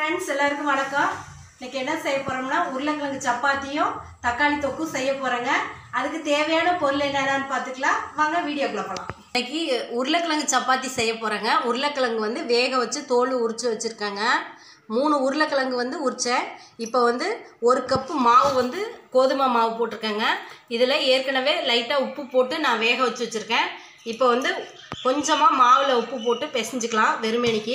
friends எல்லாருக்கும் வணக்கம் இன்னைக்கு என்ன செய்ய போறோம்னா உருளைக்கிழங்கு சப்பாத்தியும் தக்காளி தொக்கும் செய்ய போறேங்க அதுக்கு தேவையான பொருள் என்னென்னு பார்த்துக்கலாம் வாங்க வீடியோக்குள்ள போகலாம் இன்னைக்கு உருளைக்கிழங்கு சப்பாத்தி செய்ய போறேங்க உருளைக்கிழங்கு வந்து வேக வச்சு தோல் உரிச்சு வச்சுருக்கேங்க மூணு உருளைக்கிழங்கு வந்து உரித்தேன் இப்போ வந்து ஒரு கப்பு மாவு வந்து கோதுமை மாவு போட்டிருக்கேங்க இதில் ஏற்கனவே லைட்டாக உப்பு போட்டு நான் வேக வச்சு வச்சுருக்கேன் இப்போ வந்து கொஞ்சமாக மாவில் உப்பு போட்டு பிசைஞ்சுக்கலாம் வெறுமணிக்கு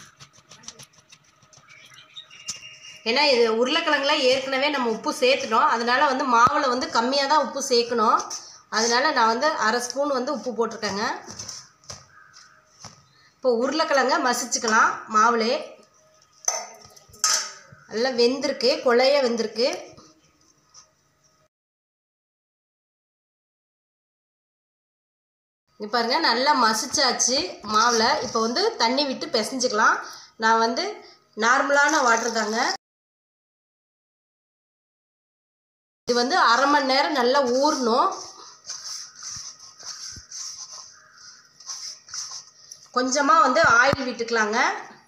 ஏன்னா இது உருளைக்கிழங்குல ஏற்கனவே நம்ம உப்பு சேர்த்துட்டோம் அதனால வந்து மாவில் வந்து கம்மியாக தான் உப்பு சேர்க்கணும் அதனால நான் வந்து அரை ஸ்பூன் வந்து உப்பு போட்டிருக்கேங்க இப்போ உருளைக்கிழங்க மசிச்சுக்கலாம் மாவுலே நல்லா வெந்திருக்கு கொலைய வெந்திருக்கு இங்க பாருங்க நல்லா மசிச்சாச்சு மாவில் இப்போ வந்து தண்ணி விட்டு பிசைஞ்சுக்கலாம் நான் வந்து நார்மலான வாட்டர் தாங்க இது வந்து அரை மணி நேரம் நல்லா ஊறணும் கொஞ்சமாக வந்து ஆயில் விட்டுக்கலாங்க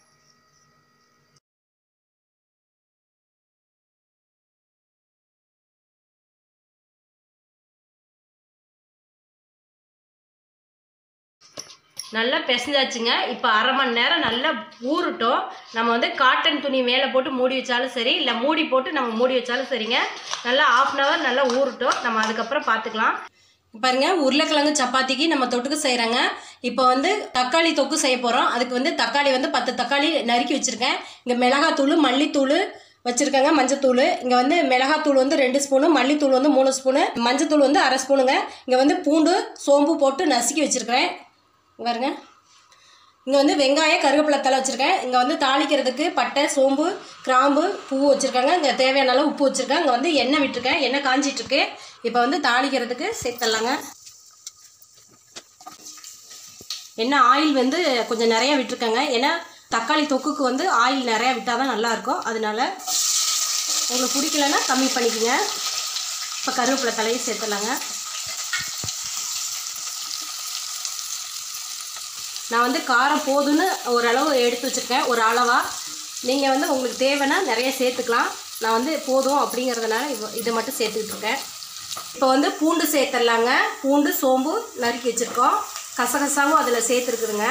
நல்லா பிசைஞ்சாச்சுங்க இப்போ அரை மணி நேரம் நல்லா ஊறட்டும் நம்ம வந்து காட்டன் துணி மேலே போட்டு மூடி வச்சாலும் சரி இல்லை மூடி போட்டு நம்ம மூடி வச்சாலும் சரிங்க நல்லா ஆஃப் அன் ஹவர் நல்லா ஊறட்டும் நம்ம அதுக்கப்புறம் பார்த்துக்கலாம் பாருங்க உருளைக்கிழங்கு சப்பாத்திக்கு நம்ம தொட்டுக்கு செய்கிறாங்க இப்போ வந்து தக்காளி தொக்கு செய்ய போகிறோம் அதுக்கு வந்து தக்காளி வந்து பத்து தக்காளி நறுக்கி வச்சுருக்கேன் இங்கே மிளகாத்தூள் மல்லித்தூள் வச்சுருக்கேங்க மஞ்சத்தூள் இங்கே வந்து மிளகாத்தூள் வந்து ரெண்டு ஸ்பூனு மல்லித்தூள் வந்து மூணு ஸ்பூனு மஞ்சத்தூள் வந்து அரை ஸ்பூனுங்க இங்கே வந்து பூண்டு சோம்பு போட்டு நசுக்கி வச்சுருக்கிறேன் இங்க பாருங்க இங்கே வந்து வெங்காயம் கருவேப்பிலை தலை வச்சுருக்கேன் இங்கே வந்து தாளிக்கிறதுக்கு பட்டை சோம்பு கிராம்பு பூ வச்சுருக்காங்க இங்கே தேவையான அளவு உப்பு வச்சுருக்கேன் இங்கே வந்து எண்ணெய் விட்டுருக்கேன் எண்ணெய் காஞ்சிட்ருக்கு இப்போ வந்து தாளிக்கிறதுக்கு சேர்த்துடலாங்க எண்ணெய் ஆயில் வந்து கொஞ்சம் நிறையா விட்டுருக்கேங்க ஏன்னா தக்காளி தொக்குக்கு வந்து ஆயில் நிறையா விட்டால் தான் நல்லாயிருக்கும் அதனால உங்களுக்கு பிடிக்கலன்னா கம்மி பண்ணிக்கோங்க இப்போ கருவேப்பிலை தலையை சேர்த்துடலாங்க நான் வந்து காரம் போதும்னு ஓரளவு எடுத்து வச்சுருக்கேன் ஒரு அளவாக நீங்கள் வந்து உங்களுக்கு தேவைன்னா நிறைய சேர்த்துக்கலாம் நான் வந்து போதும் அப்படிங்கிறதுனால இவ இதை மட்டும் சேர்த்துக்கிட்டு இருக்கேன் இப்போ வந்து பூண்டு சேர்த்துடலாங்க பூண்டு சோம்பு நறுக்கி வச்சுருக்கோம் கசகசாவும் அதில் சேர்த்துருக்குதுங்க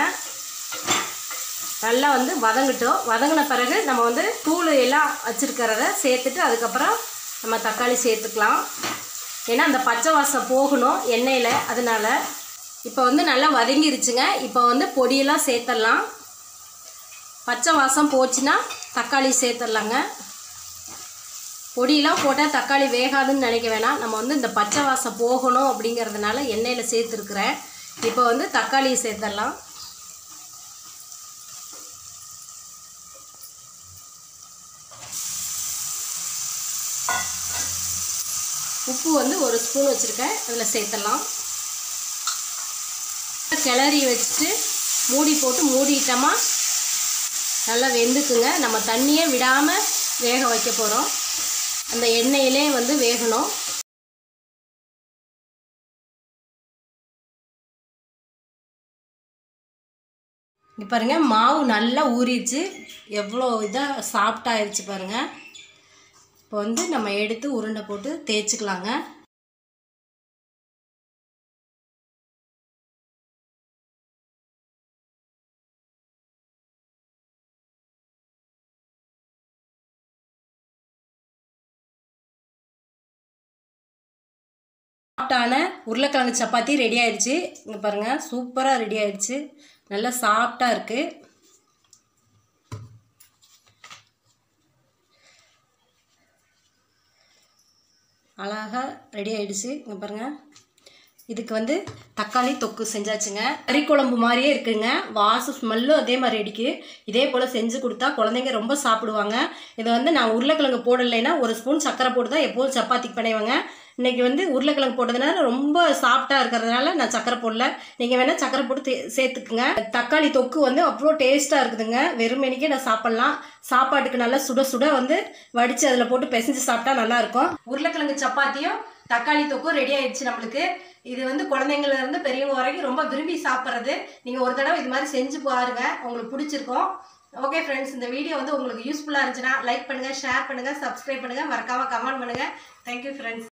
நல்லா வந்து வதங்கட்டும் வதங்கின பிறகு நம்ம வந்து தூள் எல்லாம் வச்சுருக்கிறத சேர்த்துட்டு அதுக்கப்புறம் நம்ம தக்காளி சேர்த்துக்கலாம் ஏன்னா அந்த பச்சை வாசம் போகணும் எண்ணெயில் அதனால இப்போ வந்து நல்லா வதங்கிருச்சுங்க இப்போ வந்து பொடியெல்லாம் சேர்த்துடலாம் பச்சை வாசம் போச்சுன்னா தக்காளி சேர்த்துடலாங்க பொடியெல்லாம் போட்டால் தக்காளி வேகாதுன்னு நினைக்க வேணாம் நம்ம வந்து இந்த பச்சை வாசம் போகணும் அப்படிங்கிறதுனால எண்ணெயில் சேர்த்துருக்குறேன் இப்போ வந்து தக்காளியை சேர்த்துடலாம் உப்பு வந்து ஒரு ஸ்பூன் வச்சுருக்கேன் அதில் சேர்த்துடலாம் கிளறி வச்சுட்டு மூடி போட்டு மூடிட்டோமா நல்லா வெந்துக்குங்க நம்ம தண்ணியே விடாமல் வேக வைக்க போகிறோம் அந்த எண்ணெயிலே வந்து வேகணும் இங்கே பாருங்கள் மாவு நல்லா ஊறிடுச்சு எவ்வளோ இதாக சாஃப்டாகிடுச்சு பாருங்கள் இப்போ வந்து நம்ம எடுத்து உருண்டை போட்டு தேய்ச்சிக்கலாங்க சாஃப்டான உருளைக்கிழங்கு சப்பாத்தி ரெடி ஆயிடுச்சு இங்கே பாருங்கள் சூப்பராக ரெடி ஆயிடுச்சு நல்லா சாஃப்டாக இருக்குது அழகாக ரெடி ஆயிடுச்சு இங்கே பாருங்கள் இதுக்கு வந்து தக்காளி தொக்கு செஞ்சாச்சுங்க கறி குழம்பு மாதிரியே இருக்குங்க வாசு ஸ்மெல்லும் அதே மாதிரி அடிக்கு இதே போல் செஞ்சு கொடுத்தா குழந்தைங்க ரொம்ப சாப்பிடுவாங்க இதை வந்து நான் உருளைக்கிழங்கு போடலைன்னா ஒரு ஸ்பூன் சக்கரை போட்டு தான் எப்போதும் சப்பாத்திக்கு பண்ணிவாங்க இன்றைக்கி வந்து உருளைக்கிழங்கு போட்டதுனால ரொம்ப சாஃப்டாக இருக்கிறதுனால நான் சக்கரை போடல நீங்கள் வேணால் சக்கரை போட்டு தே- சேர்த்துக்குங்க தக்காளி தொக்கு வந்து அவ்வளோ டேஸ்ட்டாக இருக்குதுங்க வெறுமணிக்கே நான் சாப்பிட்லாம் சாப்பாட்டுக்கு நல்லா சுட சுட வந்து வடித்து அதில் போட்டு பிசைஞ்சு சாப்பிட்டா நல்லாயிருக்கும் உருளைக்கிழங்கு சப்பாத்தியும் தக்காளி தொக்கும் ரெடி ஆயிடுச்சு நம்மளுக்கு இது வந்து குழந்தைங்கள்ல இருந்து பெரியவங்க வரைக்கும் ரொம்ப விரும்பி சாப்பிட்றது நீங்கள் ஒரு தடவை இது மாதிரி செஞ்சு பாருங்க உங்களுக்கு பிடிச்சிருக்கும் ஓகே ஃப்ரெண்ட்ஸ் இந்த வீடியோ வந்து உங்களுக்கு யூஸ்ஃபுல்லாக இருந்துச்சுன்னா லைக் பண்ணுங்கள் ஷேர் பண்ணுங்கள் சப்ஸ்கிரைப் பண்ணுங்கள் மறக்காமல் கமெண்ட் பண்ணுங்கள் தேங்க்யூ ஃப்ரெண்ட்ஸ்